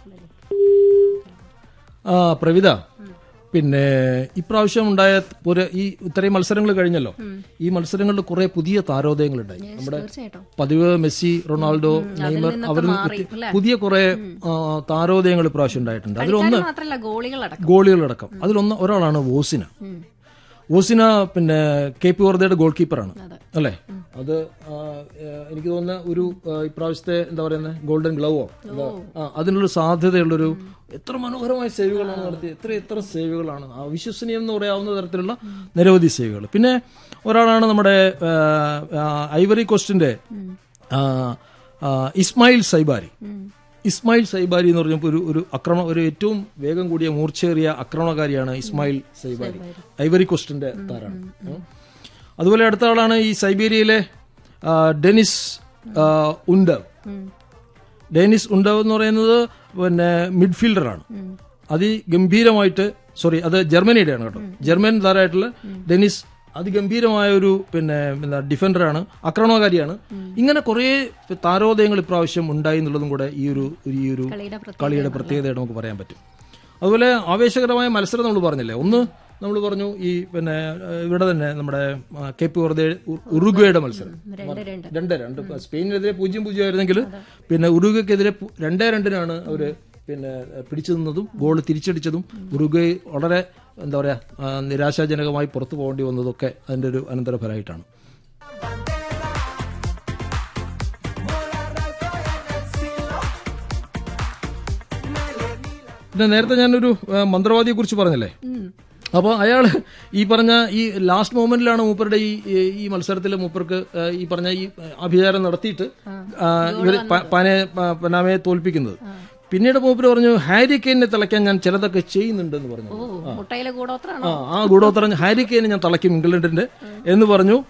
ആ പ്രവിത പിന്നെ ഇപ്രാവശ്യം ഉണ്ടായ ഒരു ഈ ഇത്രയും മത്സരങ്ങൾ കഴിഞ്ഞല്ലോ ഈ മത്സരങ്ങളിൽ കുറെ പുതിയ താരോദയങ്ങളുണ്ടായി നമ്മുടെ തീർച്ചയായിട്ടും പതിവ് മെസ്സി റൊണാൾഡോ നെയ്മർ അവരിൽ മാറി, അല്ലേ? പുതിയ കുറെ ആ, താരോദയങ്ങൾ ഇപ്രാവശ്യം ഉണ്ടായിട്ടുണ്ട് അതിലൊന്ന് കളിക്കാർ മാത്രല്ല ഗോളികളടക്കം ഗോളികളടക്കം അതിലൊന്ന് ഒരാളാണ് വോസിന വോസിന പിന്നെ കെ പി വർദ്ധയുടെ ഗോൾ കീപ്പറാണ് അല്ലേ അത് ആ, ഏഹ്, എനിക്ക് തോന്നുന്ന ഒരു ആ, ഇപ്രാവശ്യത്തെ എന്താ പറയുന്നത് ഗോൾഡൻ ഗ്ലൗവോ എന്താ? ആ, അതിനുള്ളൊരു സാധ്യതയുള്ളൊരു എത്ര മനോഹരമായ സേവുകളാണ് നടത്തിയത് എത്ര എത്ര സേവുകളാണ് അവിശ്വസനീയം എന്ന് പറയാവുന്ന തരത്തിലുള്ള നിരവധി സേവുകൾ പിന്നെ ഒരാളാണ് നമ്മുടെ ആ, ആ, ഐവറി കോസ്റ്റിന്റെ ആ, ആ, ഇസ്മായിൽ സൈബാരി ഇസ്മായിൽ സൈബാരി എന്ന് പറഞ്ഞപ്പോൾ ഒരു ഒരു അക്രമ ഒരു ഏറ്റവും വേഗം കൂടിയ മൂർച്ചേറിയ ആക്രമണകാരിയാണ് ഇസ്മായിൽ സൈബാരി ഐവറി കോസ്റ്റിന്റെ താരാണ് ഉം. അതുപോലെ അടുത്ത ആളാണ് ഈ സൈബീരിയയിലെ ആ, ഡെനിസ് ആ, ഉണ്ടവ് ഡെനിസ് ഉണ്ടവ് എന്ന് പറയുന്നത് പിന്നെ മിഡ്ഫീൽഡറാണ് അതിഗംഭീരമായിട്ട് സോറി അത് ജർമ്മനിയുടെയാണ് കേട്ടോ ജർമ്മൻ താരമായിട്ടുള്ള ഡെനിസ് അതിഗംഭീരമായ ഒരു പിന്നെ എന്താ ഡിഫൻഡറാണ് ആക്രമണകാരിയാണ് ഇങ്ങനെ കുറേ താരോദയങ്ങൾ ഇപ്രാവശ്യം ഉണ്ടായി എന്നുള്ളതും കൂടെ ഈ ഒരു ഈ ഒരു കളിയുടെ പ്രത്യേകത കളിയുടെ പ്രത്യേകതയായിട്ട് നമുക്ക് പറയാൻ പറ്റും അതുപോലെ ആവേശകരമായ മത്സരം നമ്മൾ പറഞ്ഞില്ലേ ഒന്ന് നമ്മൾ പറഞ്ഞു ഈ പിന്നെ ഏഹ്, ഇവിടെ തന്നെ നമ്മുടെ ആ, കെ പി വെറുതെ ഉറുഗ്വയുടെ മത്സരം രണ്ട് രണ്ട് രണ്ട് രണ്ട് ഇപ്പൊ സ്പെയിനിനെതിരെ പൂജ്യം പൂജ്യം ആയിരുന്നെങ്കിൽ പിന്നെ ഉറുഗ്വയ്ക്കെതിരെ പു- രണ്ടേ രണ്ടിനാണ് അവര് പിന്നെ ഏഹ്, പിടിച്ചു നിന്നതും ഗോൾ തിരിച്ചടിച്ചതും ഉറുഗ്വ വളരെ എന്താ പറയാ ആ, നിരാശാജനകമായി പുറത്തു പോകേണ്ടി വന്നതൊക്കെ അതിന്റെ ഒരു അനന്തരഫലമായിട്ടാണ് പിന്നെ നേരത്തെ ഞാനൊരു ആ, മന്ത്രവാദിയെ കുറിച്ച് പറഞ്ഞല്ലേ അപ്പോൾ അയാൾ ഈ പറഞ്ഞ ഈ ലാസ്റ്റ് മൊമെന്റിലാണ് മൂപ്പരുടെ ഈ ഈ- ഈ മത്സരത്തിൽ മൂപ്പർക്ക് ആ, ഈ പറഞ്ഞ ഈ അഭിചാരം നടത്തിയിട്ട് ഇവർ പനെ പ- പനാമയെ തോൽപ്പിക്കുന്നത് പിന്നീട് മൂപ്പര് പറഞ്ഞു ഹാരി കെയിനെ തിളയ്ക്കാൻ ഞാൻ ചിലതൊക്കെ ചെയ്യുന്നുണ്ടെന്ന് പറഞ്ഞു ഓ മുട്ടയിലെ കൂടോത്രാണോ ആ ആ ഗൂഢോത്തരം ഹാരി കെയിനെ ഞാൻ തളയ്ക്കും ഇംഗ്ലണ്ടിന്റെ എന്ന് പറഞ്ഞു